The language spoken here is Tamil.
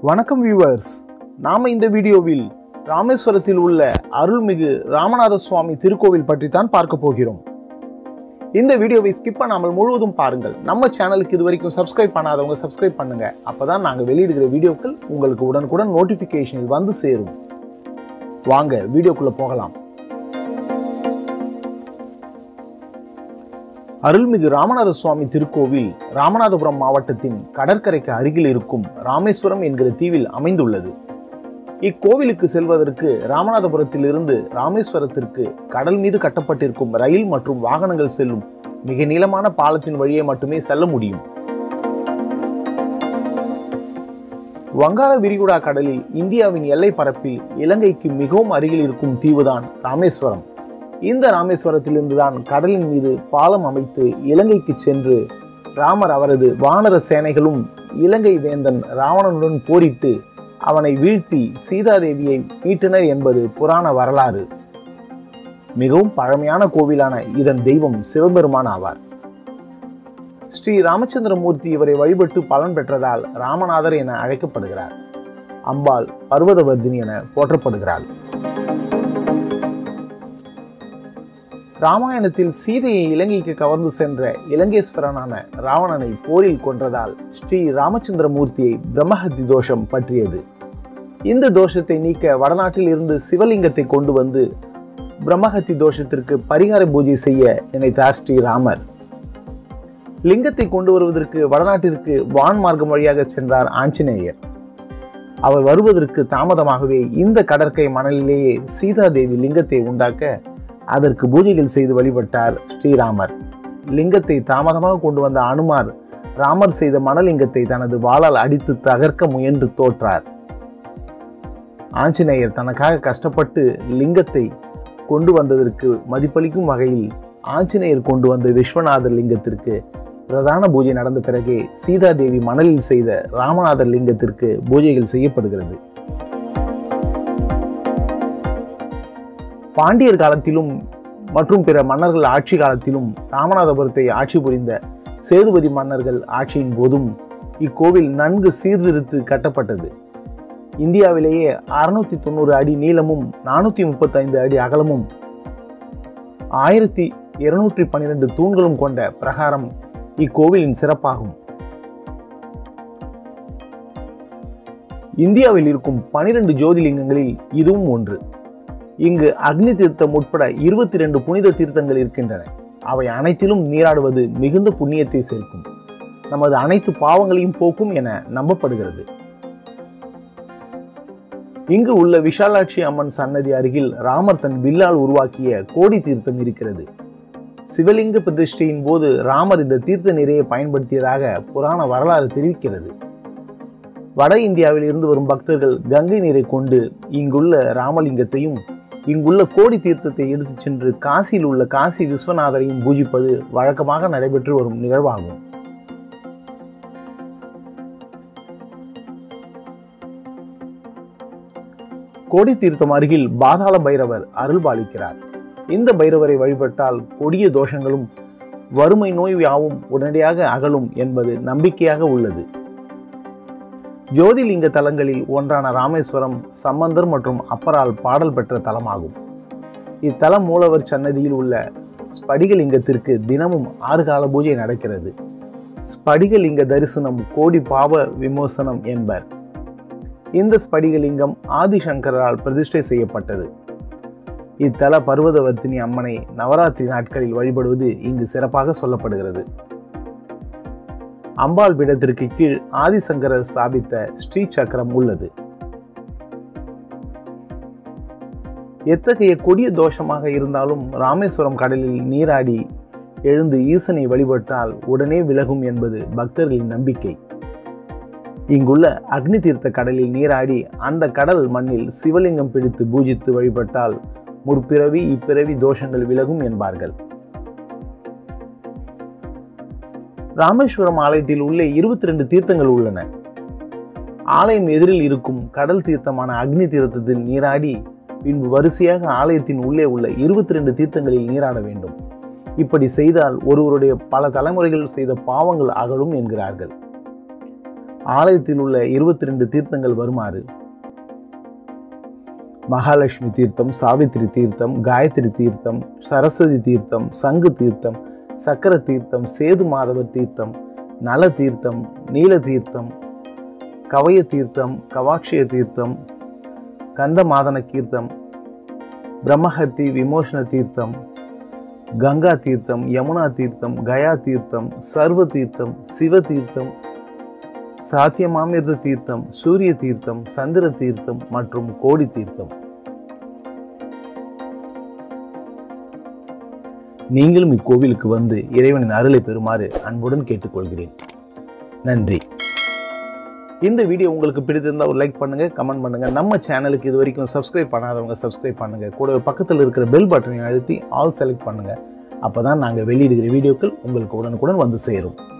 வணக்கம் வியூவர்ஸ் நாம இந்த வீடியோவில் ராமேஸ்வரத்தில் உள்ள அருள்மிகு ராமநாத சுவாமி திருக்கோவில் பற்றி தான் பார்க்க போகிறோம் இந்த வீடியோவை ஸ்கிப் பண்ணாமல் முழுவதும் பாருங்கள் நம்ம சேனலுக்கு இது வரைக்கும் சப்ஸ்கிரைப் பண்ணாதவங்க சப்ஸ்கிரைப் பண்ணுங்க அப்பதான் நாங்க வெளியிடுகிற வீடியோக்கள் உங்களுக்கு உடனுக்குடன் நோட்டிபிகேஷனில் வந்து சேரும் வாங்க வீடியோக்குள்ள போகலாம் அருள்மிகு ராமநாத சுவாமி திருக்கோவில் ராமநாதபுரம் மாவட்டத்தின் கடற்கரைக்கு அருகில் இருக்கும் ராமேஸ்வரம் என்கிற தீவில் அமைந்துள்ளது இக்கோவிலுக்கு செல்வதற்கு ராமநாதபுரத்திலிருந்து ராமேஸ்வரத்திற்கு கடல் மீது கட்டப்பட்டிருக்கும் ரயில் மற்றும் வாகனங்கள் செல்லும் மிக நீளமான பாலத்தின் வழியே மட்டுமே செல்ல முடியும் வங்காள விரிகுடா கடலில் இந்தியாவின் எல்லை பரப்பில் இலங்கைக்கு மிகவும் அருகில் இருக்கும் தீவுதான் ராமேஸ்வரம் இந்த ராமேஸ்வரத்திலிருந்து தான் கடலின் மீது பாலம் அமைத்து இலங்கைக்கு சென்று ராமர் அவரது வானர சேனைகளும் இலங்கை வேந்தன் ராவணனுடன் போரிட்டு அவனை வீழ்த்தி சீதாதேவியை மீட்டனர் என்பது புராண வரலாறு மிகவும் பழமையான கோவிலான இதன் தெய்வம் சிவபெருமான் ஆவார் ஸ்ரீ ராமச்சந்திரமூர்த்தி இவரை வழிபட்டு பலன் பெற்றதால் ராமநாதர் என அழைக்கப்படுகிறார் அம்பாள் பர்வதவர்தினி என போற்றப்படுகிறாள் ராமாயணத்தில் சீதையை இலங்கைக்கு கவர்ந்து சென்ற இலங்கேஸ்வரனான ராவணனை போரில் கொன்றதால் ஸ்ரீ ராமச்சந்திரமூர்த்தியை பிரம்மஹத்தி தோஷம் பற்றியது இந்த தோஷத்தை நீக்க வடநாட்டில் இருந்து சிவலிங்கத்தை கொண்டு வந்து பிரம்மஹத்தி தோஷத்திற்கு பரிகார பூஜை செய்ய நினைத்தார் ஸ்ரீராமர் லிங்கத்தை கொண்டு வருவதற்கு வடநாட்டிற்கு வான் மார்க்கம் வழியாக சென்றார் ஆஞ்சநேயர் அவர் வருவதற்கு தாமதமாகவே இந்த கடற்கரை மணலிலேயே சீதாதேவி லிங்கத்தை உண்டாக்க அதற்கு பூஜைகள் செய்து வழிபட்டார் ஸ்ரீராமர் லிங்கத்தை தாமதமாக கொண்டு வந்த அனுமார் ராமர் செய்த மணலிங்கத்தை தனது வாளால் அடித்து தகர்க்க முயன்று தோற்றார் ஆஞ்சநேயர் தனக்காக கஷ்டப்பட்டு லிங்கத்தை கொண்டு வந்ததற்கு மதிப்பளிக்கும் வகையில் ஆஞ்சநேயர் கொண்டு வந்த விஸ்வநாதர் லிங்கத்திற்கு பிரதான பூஜை நடந்த பிறகே சீதாதேவி மணலில் செய்த ராமநாதர் லிங்கத்திற்கு பூஜைகள் செய்யப்படுகிறது பாண்டியர் காலத்திலும் மற்றும் பிற மன்னர்கள் ஆட்சி காலத்திலும் ராமநாதபுரத்தை ஆட்சி புரிந்த சேதுபதி மன்னர்கள் ஆட்சியின் போதும் இக்கோவில் நன்கு சீர்திருத்து கட்டப்பட்டது இந்தியாவிலேயே அறுநூத்தி தொண்ணூறு அடி நீளமும் நானூத்தி முப்பத்தி ஐந்து அடி அகலமும் ஆயிரத்தி இருநூற்றி பன்னிரெண்டு தூண்களும் கொண்ட பிரகாரம் இக்கோவிலின் சிறப்பாகும் இந்தியாவில் இருக்கும் பனிரெண்டு ஜோதிலிங்கங்களில் இதுவும் ஒன்று இங்கு அக்னி தீர்த்தம் உட்பட இருபத்தி ரெண்டு புனித தீர்த்தங்கள் இருக்கின்றன அவை அனைத்திலும் நீராடுவது மிகுந்த புண்ணியத்தை சேர்க்கும் நமது அனைத்து பாவங்களையும் போக்கும் என நம்பப்படுகிறது இங்கு உள்ள விஷாலாட்சி அம்மன் சன்னதி அருகில் ராமர் தன் வில்லால் உருவாக்கிய கோடி தீர்த்தம் இருக்கிறது சிவலிங்க பிரதிஷ்டையின் போது ராமர் இந்த தீர்த்த நீரையை பயன்படுத்தியதாக புராண வரலாறு தெரிவிக்கிறது வட இந்தியாவில் இருந்து வரும் பக்தர்கள் கங்கை நீரை கொண்டு இங்குள்ள ராமலிங்கத்தையும் இங்குள்ள கோடி தீர்த்தத்தை எடுத்துச் சென்று காசியில் உள்ள காசி விஸ்வநாதரையும் பூஜிப்பது வழக்கமாக நடைபெற்று வரும் நிகழ்வாகும் கோடி தீர்த்தம் அருகில் பாதாள பைரவர் அருள் பாலிக்கிறார் இந்த பைரவரை வழிபட்டால் கொடிய தோஷங்களும் வறுமை நோய் யாவும் உடனடியாக அகலும் என்பது நம்பிக்கையாக உள்ளது ஜோதிலிங்க தலங்களில் ஒன்றான ராமேஸ்வரம் சம்பந்தர் மற்றும் அப்பரால் பாடல் பெற்ற தலமாகும் இத்தலம் மூலவர் சன்னதியில் உள்ள ஸ்படிகலிங்கத்திற்கு தினமும் ஆறு கால பூஜை நடக்கிறது ஸ்படிகலிங்க தரிசனம் கோடி பாவ விமோசனம் என்பர் இந்த ஸ்படிகலிங்கம் ஆதிசங்கரால் பிரதிஷ்டை செய்யப்பட்டது இத்தல பர்வதவர்த்தினி அம்மனை நவராத்திரி நாட்களில் வழிபடுவது இங்கு சிறப்பாக சொல்லப்படுகிறது அம்பாள் பீடத்திற்கு கீழ் ஆதிசங்கரர் ஸ்தாபித்த ஸ்ரீ சக்கரம் உள்ளது எத்தகைய கொடிய தோஷமாக இருந்தாலும் ராமேஸ்வரம் கடலில் நீராடி எழுந்து ஈசனை வழிபட்டால் உடனே விலகும் என்பது பக்தர்களின் நம்பிக்கை இங்குள்ள அக்னி தீர்த்த கடலில் நீராடி அந்த கடல் மண்ணில் சிவலிங்கம் பிடித்து பூஜித்து வழிபட்டால் முற்பிறவி இப்பிறவி தோஷங்கள் விலகும் என்பார்கள் ராமேஸ்வரம் ஆலயத்தில் உள்ளே இருபத்தி ரெண்டு தீர்த்தங்கள் உள்ளன ஆலயம் எதிரில் இருக்கும் கடல் தீர்த்தமான அக்னி தீர்த்தத்தில் நீராடி பின்பு வரிசையாக ஆலயத்தின் உள்ளே உள்ள இருபத்தி ரெண்டு தீர்த்தங்களில் நீராட வேண்டும் இப்படி செய்தால் ஒருவருடைய பல தலைமுறைகள் செய்த பாவங்கள் அகலும் என்கிறார்கள் ஆலயத்தில் உள்ள இருபத்தி ரெண்டு தீர்த்தங்கள் வருமாறு மகாலட்சுமி தீர்த்தம் சாவித்திரி தீர்த்தம் காயத்ரி தீர்த்தம் சரஸ்வதி தீர்த்தம் சங்கு தீர்த்தம் சக்கர தீர்த்தம் சேது மாதவர் தீர்த்தம் நல தீர்த்தம் நீல தீர்த்தம் கவய தீர்த்தம் கவாட்சிய தீர்த்தம் கந்தமாதன கீர்த்தம் பிரம்மஹத்தி விமோசன தீர்த்தம் கங்கா தீர்த்தம் யமுனா தீர்த்தம் கயா தீர்த்தம் சர்வ தீர்த்தம் சிவ தீர்த்தம் சாத்தியமாமிர்த தீர்த்தம் சூரிய தீர்த்தம் சந்திர தீர்த்தம் மற்றும் கோடி தீர்த்தம் நீங்களும் இக்கோவிலுக்கு வந்து இறைவனின் அருளை பெறுமாறு அன்புடன் கேட்டுக்கொள்கிறேன் நன்றி இந்த வீடியோ உங்களுக்கு பிடித்திருந்தால் ஒரு லைக் பண்ணுங்க கமெண்ட் பண்ணுங்க நம்ம சேனலுக்கு இது வரைக்கும் சப்ஸ்கிரைப் பண்ணாதவங்க சப்ஸ்கிரைப் பண்ணுங்க கூட பக்கத்தில் இருக்கிற பெல் பட்டனை அழுத்தி ஆல் செலக்ட் பண்ணுங்க அப்பதான் நாங்கள் வெளியிடுகிற வீடியோக்கள் உங்களுக்கு உடனுக்குடன் வந்து சேரும்